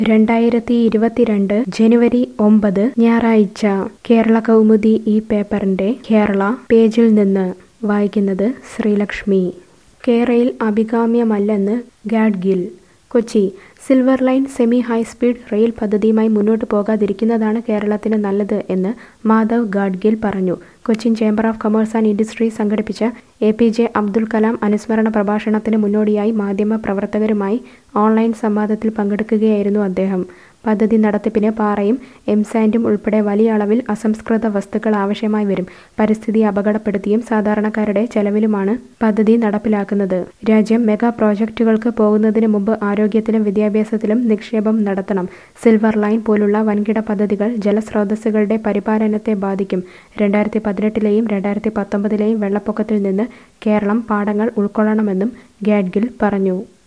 രണ്ടായിരത്തി ഇരുപത്തിരണ്ട് ജനുവരി ഒമ്പത് ഞായറാഴ്ച കേരള കൗമുദി ഈ പേപ്പറിന്റെ കേരള പേജിൽ നിന്ന് വായിക്കുന്നത് ശ്രീലക്ഷ്മി കേരയിൽ അഭികാമ്യമല്ലെന്ന് Gadgil Kochi silver line semi high speed rail പദ്ധതിയുമായി മുന്നോട്ട് പോകാതിരിക്കുന്നതാണ് കേരളത്തിന് നല്ലത് എന്ന് മാധവ് ഗാഡ്ഗിൽ പറഞ്ഞു Cochin chamber of commerce and industry സംഘടിപ്പിച്ച A P J Abdul Kalam അനുസ്മരണ പ്രഭാഷണത്തിന് മുന്നോടിയായി മാധ്യമ പ്രവർത്തകരുമായി ഓൺലൈൻ സംവാദത്തിൽ പങ്കെടുക്കുകയായിരുന്നു അദ്ദേഹം പദ്ധതി നടത്തിപ്പിന് പാറയും എംസാൻഡും ഉൾപ്പെടെ വലിയ അളവിൽ അസംസ്കൃത വസ്തുക്കൾ ആവശ്യമായി വരും പരിസ്ഥിതി അപകടപ്പെടുത്തിയും സാധാരണക്കാരുടെ ചെലവിലുമാണ് പദ്ധതി നടപ്പിലാക്കുന്നത് രാജ്യം മെഗാ പ്രോജക്റ്റുകൾക്ക് പോകുന്നതിന് മുമ്പ് ആരോഗ്യത്തിലും വിദ്യാഭ്യാസത്തിലും നിക്ഷേപം നടത്തണം സിൽവർ ലൈൻ പോലുള്ള വൻകിട പദ്ധതികൾ ജലസ്രോതസ്സുകളുടെ പരിപാലനത്തെ ബാധിക്കും രണ്ടായിരത്തി പതിനെട്ടിലെയും രണ്ടായിരത്തി പത്തൊമ്പതിലെയും വെള്ളപ്പൊക്കത്തിൽ നിന്ന് കേരളം പാഠങ്ങൾ ഉൾക്കൊള്ളണമെന്നും ഗാഡ്ഗിൽ പറഞ്ഞു